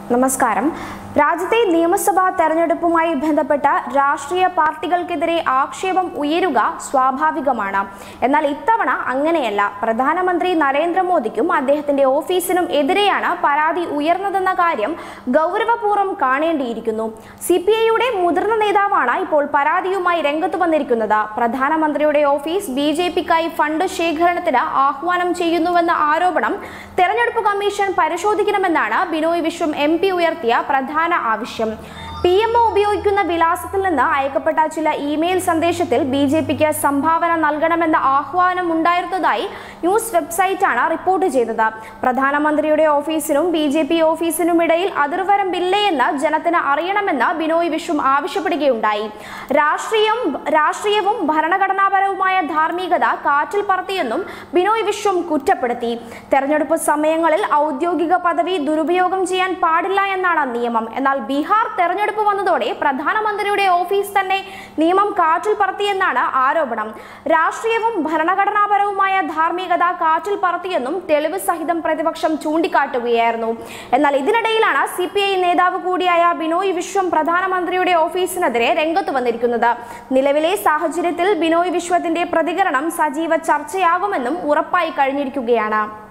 നമസ്കാരം രാജ്യത്തെ നിയമസഭാ തെരഞ്ഞെടുപ്പുമായി ബന്ധപ്പെട്ട രാഷ്ട്രീയ പാർട്ടികൾക്കെതിരെ ആക്ഷേപം ഉയരുക സ്വാഭാവികമാണ് എന്നാൽ ഇത്തവണ അങ്ങനെയല്ല പ്രധാനമന്ത്രി നരേന്ദ്രമോദിക്കും അദ്ദേഹത്തിന്റെ ഓഫീസിനും എതിരെയാണ് പരാതി ഉയർന്നതെന്ന കാര്യം ഗൗരവപൂർവ്വം കാണേണ്ടിയിരിക്കുന്നു സി പി ഐയുടെ മുതിർന്ന നേതാവാണ് ഇപ്പോൾ പരാതിയുമായി രംഗത്ത് വന്നിരിക്കുന്നത് പ്രധാനമന്ത്രിയുടെ ഓഫീസ് ബി ജെ പിക്കായി ഫണ്ട് ശേഖരണത്തിന് ആഹ്വാനം ചെയ്യുന്നുവെന്ന ആരോപണം തെരഞ്ഞെടുപ്പ് കമ്മീഷൻ പരിശോധിക്കണമെന്നാണ് ബിനോയ് വിശ്വം എം പി ഉയർത്തിയ പ്രധാന ആവശ്യം പി എം ഒ ഉപയോഗിക്കുന്ന വിലാസത്തിൽ നിന്ന് അയക്കപ്പെട്ട ചില ഇമെയിൽ സന്ദേശത്തിൽ ബി ജെ പിക്ക് സംഭാവന നൽകണമെന്ന ആഹ്വാനം ഉണ്ടായിരുന്നതായി ന്യൂസ് വെബ്സൈറ്റാണ് റിപ്പോർട്ട് ചെയ്തത് പ്രധാനമന്ത്രിയുടെ ഓഫീസിനും ബി ജെ പി ഓഫീസിനും ഇടയിൽ അതിർവരമ്പില്ലേ എന്ന് ജനത്തിന് അറിയണമെന്ന് ബിനോയ് വിശ്വം ആവശ്യപ്പെടുകയുണ്ടായി രാഷ്ട്രീയം രാഷ്ട്രീയവും ഭരണഘടനാപരവുമായ ധാർമ്മികത കാറ്റിൽ പറത്തിയെന്നും ബിനോയ് വിശ്വം കുറ്റപ്പെടുത്തി തെരഞ്ഞെടുപ്പ് സമയങ്ങളിൽ ഔദ്യോഗിക പദവി ദുരുപയോഗം ചെയ്യാൻ പാടില്ല എന്നാണ് നിയമം എന്നാൽ ബീഹാർ തെരഞ്ഞെടുപ്പ് വന്നതോടെ പ്രധാനമന്ത്രിയുടെ ഓഫീസ് തന്നെ നിയമം കാറ്റിൽ പറത്തിയെന്നാണ് ആരോപണം രാഷ്ട്രീയവും ഭരണഘടനാപരവുമായ ധാർമ്മികത കാറ്റിൽ പറത്തിയെന്നും തെളിവ് സഹിതം പ്രതിപക്ഷം ചൂണ്ടിക്കാട്ടുകയായിരുന്നു എന്നാൽ ഇതിനിടയിലാണ് സി പി ഐ നേതാവ് കൂടിയായ ബിനോയ് വിശ്വം പ്രധാനമന്ത്രിയുടെ ഓഫീസിനെതിരെ രംഗത്ത് വന്നിരിക്കുന്നത് നിലവിലെ സാഹചര്യത്തിൽ ബിനോയ് വിശ്വത്തിന്റെ പ്രതികരണം സജീവ ചർച്ചയാകുമെന്നും ഉറപ്പായി കഴിഞ്ഞിരിക്കുകയാണ്